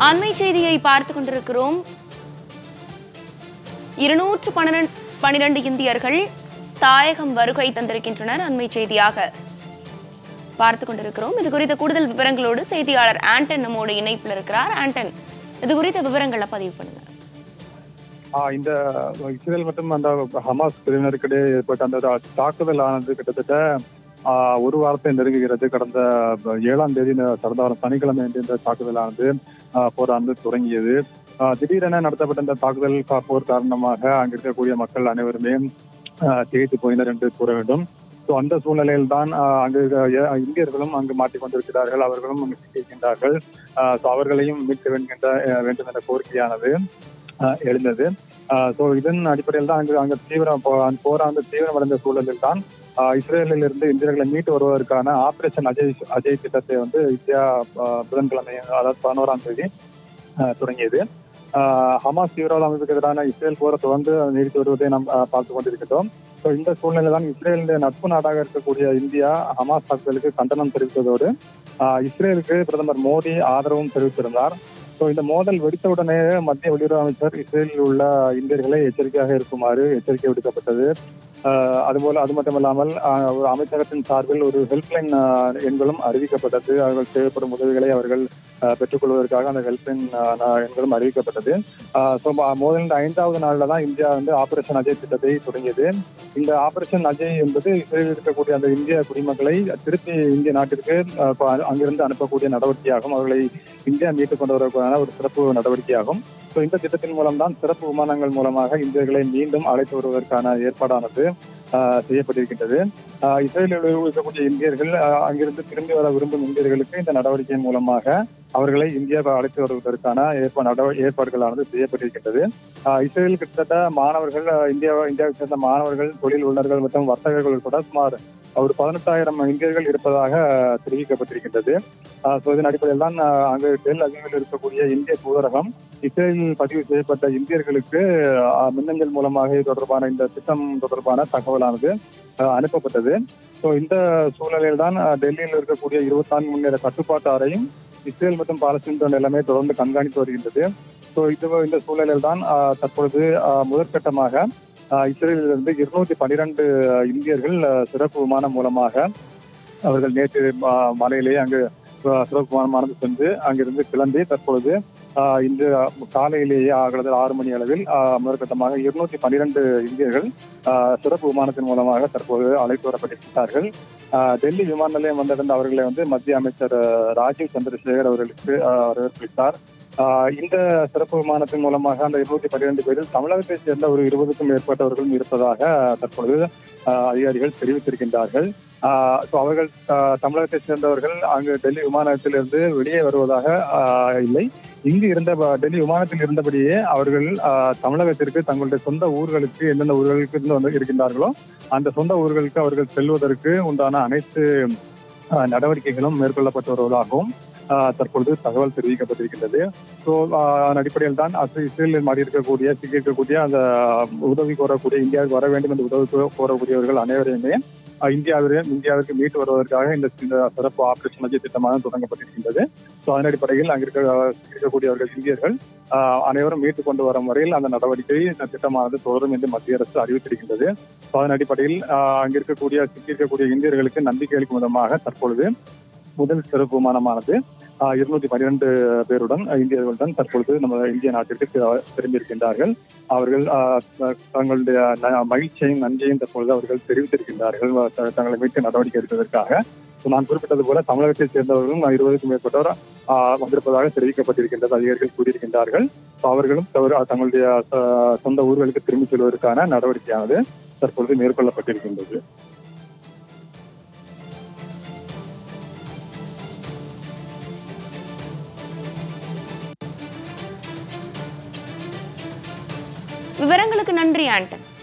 அண்மை செய்தியை பார்த்து கொண்டிருக்கிறோம் இருநூற்று பன்னிரண்டு பனிரெண்டு இந்தியர்கள் தாயகம் வருகை தந்திருக்கின்றனர் அண்மை செய்தியாக பார்த்து கொண்டிருக்கிறோம் இது குறித்த கூடுதல் விவரங்களோடு செய்தியாளர் ஆண்டன் நம்மோடு இணைப்பில் இருக்கிறார் ஆண்டன் இது குறித்த விவரங்களை பதிவு பண்ணுங்க ஆஹ் இந்த இஸ்ரேல் மற்றும் அந்த ஹமாஸ் பிரிவினருக்கிடையே ஏற்பட்ட அந்த தா- தாக்குதல் ஆனது கிட்டத்தட்ட ஆஹ் ஒரு வாரத்தை நெருங்குகிறது கடந்த ஏழாம் தேதி இந்த கடந்த வாரம் சனிக்கிழமை அன்று இந்த தாக்குதலானது ஆஹ் போரானது தொடங்கியது ஆஹ் திடீரென நடத்தப்பட்ட இந்த தாக்குதல் கா- போர் காரணமாக அங்க இருக்கக்கூடிய மக்கள் அனைவருமே ஆஹ் திகைத்து போயினர் என்று கூற வேண்டும் ஸோ அந்த சூழ்நிலையில் தான் அங்கு இருக்க- ஏ- இந்தியர்களும் அங்கு மாட்டிக்கொண்டிருக்கிறார்கள் அவர்களும் அங்கு சிக்கியிருக்கின்றார்கள் ஸோ அவர்களையும் மீட்க வேண்டுகின்ற அஹ் வேண்டும் என்ற கோரிக்கையானது ஆஹ் எழுந்தது ஸோ இதன் அடிப்படையில் தான் அங்கு அங்கு தீவிரம் போ- அந்த போராண்டு தீவிரமடைந்த சூழலில் தான் ஆஹ் இஸ்ரேலில் இருந்து இந்தியர்களை மீட்டு வருவதற்கான ஆபரேஷன் அஜய் அஜய் திட்டத்தை வந்து இந்தியா ஆஹ் புதன்கிழமை அதாவது பதினோராம் தேதி ஆஹ் தொடங்கியது ஆஹ் ஹமாஸ் தீவிரவாத அமைப்புக்கு எதிரான இஸ்ரேல் போரை தொடர்ந்து நீடித்து வருவதை நாம் ஆஹ் பார்த்து கொண்டிருக்கிறோம் ஸோ இந்த சூழ்நிலை தான் இஸ்ரேலுடைய நட்பு நாடாக இருக்கக்கூடிய இந்தியா ஹமாஸ் தாக்குதலுக்கு கண்டனம் தெரிவித்ததோடு ஆஹ் இஸ்ரேலுக்கு பிரதமர் மோடி ஆதரவும் தெரிவித்திருந்தார் ஸோ இந்த மோதல் வெடித்தவுடனே மத்திய வெளியுறவு அமைச்சர் இஸ்ரேலில் உள்ள இந்தியர்களை எச்சரிக்கையாக இருக்குமாறு எச்சரிக்கை விடுக்கப்பட்டது ஆஹ் அதுபோல அது மட்டுமல்லாமல் ஆஹ் ஒரு அமைச்சகத்தின் சார்பில் ஒரு ஹெல்ப்லைன் எண்களும் அறிவிக்கப்பட்டது அவர்கள் தேவைப்படும் உதவிகளை அவர்கள் ஆஹ் பெற்றுக்கொள்வதற்காக அந்த ஹெல்ப்லைன் எண்களும் அறிவிக்கப்பட்டது ஸோ மோதலின் ஐந்தாவது நாளில் தான் இந்தியா வந்து ஆபரேஷன் அஜய் திட்டத்தை தொடங்கியது இந்த ஆபரேஷன் அஜய் என்பது இஸ்ரேலில் இருக்கக்கூடிய அந்த இந்திய குடிமக்களை திருப்பி இந்திய நாட்டிற்கு ஆஹ் இப்ப அங்கிருந்து அனுப்பக்கூடிய நடவடிக்கையாகும் அவர்களை இந்தியா மீட்டுக் கொண்டு வருவதற்கான ஒரு சிறப்பு நடவடிக்கையாகும் ஸோ இந்த திட்டத்தின் மூலம் தான் சிறப்பு விமானங்கள் மூலமாக இந்தியர்களை மீண்டும் அழைத்து வருவதற்கான ஏற்பாடானது ஆஹ் செய்யப்பட்டிருக்கின்றது ஆஹ் இஸ்ரேலில் இருக்கக்கூடிய இந்தியர்கள் ஆஹ் அங்கிருந்து திரும்பி வர விரும்பும் இந்தியர்களுக்கு இந்த நடவடிக்கையின் மூலமாக அவர்களை இந்தியாவை அழைத்து வருவதற்கான ஏற்பா நடவ- ஏற்பாடுகளானது செய்யப்பட்டிருக்கின்றது ஆஹ் இஸ்ரேலில் கிட்டத்தட்ட மாணவர்கள் ஆஹ் இந்தியா இந்தியாவை சேர்ந்த மாணவர்கள் தொழில் உள்ளவர்கள் மற்றும் வர்த்தகர்கள் உட்பட சுமார் ஒரு பதினெட்டாயிரம் இந்தியர்கள் இருப்பதாக தெரிவிக்கப்பட்டிருக்கின்றது ஸோ இதன் அடிப்படையில் தான் ஆஹ் அங்கு டெல் அவிவில் இருக்கக்கூடிய இந்திய தூதரகம் இஸ்ரேலில் பதிவு செய்யப்பட்ட இந்தியர்களுக்கு ஆஹ் மின்னஞ்சல் மூலமாக இது தொடர்பான இந்த திட்டம் தொடர்பான தகவலானது ஆஹ் அனுப்பப்பட்டது ஸோ இந்த சூழ்நிலையில் தான் ஆஹ் டெல்லியில் இருக்கக்கூடிய இருபத்தி நான்கு மணி நேர கட்டுப்பாட்டு அறையும் இஸ்ரேல் மற்றும் பாலஸ்தீன் நிலைமை தொடர்ந்து கண்காணித்து வருகின்றது ஸோ இது இந்த சூழ்நிலையில் தான் ஆஹ் தற்பொழுது ஆஹ் முதற்கட்டமாக ஆஹ் இஸ்ரேலிலிருந்து இருநூத்தி பனிரெண்டு இந்தியர்கள் ஆஹ் சிறப்பு விமானம் மூலமாக அவர்கள் நேற்று ஆஹ் மாலையிலேயே அங்கு ஆஹ் சிறப்பு விமானமானது சென்று அங்கிருந்து கிளம்பி தற்பொழுது ஆஹ் இன்று காலையிலேயே ஆகிறது ஆறு மணி அளவில் ஆஹ் முதற்கட்டமாக இருநூத்தி பன்னிரண்டு இந்தியர்கள் ஆஹ் சிறப்பு விமானத்தின் மூலமாக தற்போது அழைத்து வரப்பட்டிருக்கிறார்கள் ஆஹ் டெல்லி விமான நிலையம் வந்திருந்த அவர்களை வந்து மத்திய அமைச்சர் ஆஹ் ராஜீவ் சந்திரசேகர் அவர்களுக்கு ஆஹ் வரவேற்பளித்தார் ஆஹ் இந்த சிறப்பு விமானத்தின் மூலமாக அந்த இருநூத்தி பன்னிரண்டு பேரில் தமிழகத்தைச் சேர்ந்த ஒரு இருபதுக்கும் மேற்பட்டவர்களும் இருப்பதாக தற்பொழுது ஆஹ் அதிகாரிகள் தெரிவித்திருக்கின்றார்கள் ஸோ அவர்கள் ஆஹ் தமிழகத்தைச் சேர்ந்தவர்கள் அங்கு டெல்லி விமானத்திலிருந்து வெளியே வருவதாக ஆஹ் இல்லை இங்கு இருந்த ப- டெல்லி விமானத்தில் இருந்தபடியே அவர்கள் ஆஹ் தமிழகத்திற்கு தங்களுடைய சொந்த ஊர்களுக்கு எந்தெந்த ஊர்களுக்கு இருந்து வந்து இருக்கின்றார்களோ அந்த சொந்த ஊர்களுக்கு அவர்கள் செல்வதற்கு உண்டான அனைத்து ஆஹ் நடவடிக்கைகளும் மேற்கொள்ளப்பட்டு வருவதாகவும் ஆஹ் தற்பொழுது தகவல் தெரிவிக்கப்பட்டிருக்கின்றது ஸோ அதன் அடிப்படையில் தான் அது இஸ்ரேலில் மாறி இருக்கக்கூடிய சிக்கி இருக்கக்கூடிய அந்த உதவி கோரக்கூடிய இந்தியாவுக்கு வர வேண்டும் என்று உதவி கோ- கோரக்கூடியவர்கள் அனைவரையுமே ஆஹ் இந்தியாவிலே இந்தியாவிற்கு மீட்டு வருவதற்காக இந்த இந்த சிறப்பு ஆபரேஷன் அஜய் திட்டமாக தொடங்கப்பட்டிருக்கின்றது ஸோ அதன் அடிப்படையில் அங்கு இருக்க இருக்கக்கூடியவர்கள் இந்தியர்கள் ஆஹ் அனைவரும் மீட்டு கொண்டு வரும் வரையில் அந்த நடவடிக்கை இந்த திட்டமானது தொடரும் என்று மத்திய அரசு அறிவித்திருக்கின்றது ஸோ அதன் அடிப்படையில் ஆஹ் அங்கு இருக்கக்கூடிய சிக்கி இருக்கக்கூடிய இந்தியர்களுக்கு நம்பிக்கை அளிக்கும் விதமாக தற்பொழுது முதல் சிறப்பு விமானமானது ஆஹ் இருநூத்தி பன்னிரண்டு பேருடன் அஹ் இந்தியர்களுடன் தற்பொழுது நம்ம இந்திய நாட்டிற்கு தி- திரும்பியிருக்கின்றார்கள் அவர்கள் ஆஹ் த- தங்களுடைய ந- மகிழ்ச்சியையும் நன்றியையும் தற்பொழுது அவர்கள் தெரிவித்திருக்கின்றார்கள் த- தங்களை மீட்க நடவடிக்கை எடுப்பதற்காக So, நான் குறிப்பிட்டது போல தமிழகத்தைச் சேர்ந்தவர்களும் இருபதுக்கும் மேற்பட்டோர் ஆஹ் வந்திருப்பதாக தெரிவிக்கப்பட்டிருக்கின்றது அதிகாரிகள் கூறியிருக்கின்றார்கள் So, அவர்களும் தவறு- தங்களுடைய ஆஹ் சொந்த ஊர்களுக்கு திரும்பிச் செல்வதற்கான நடவடிக்கையானது தற்பொழுது மேற்கொள்ளப்பட்டிருக்கின்றது விவரங்களுக்கு நன்றி ஆண்டன்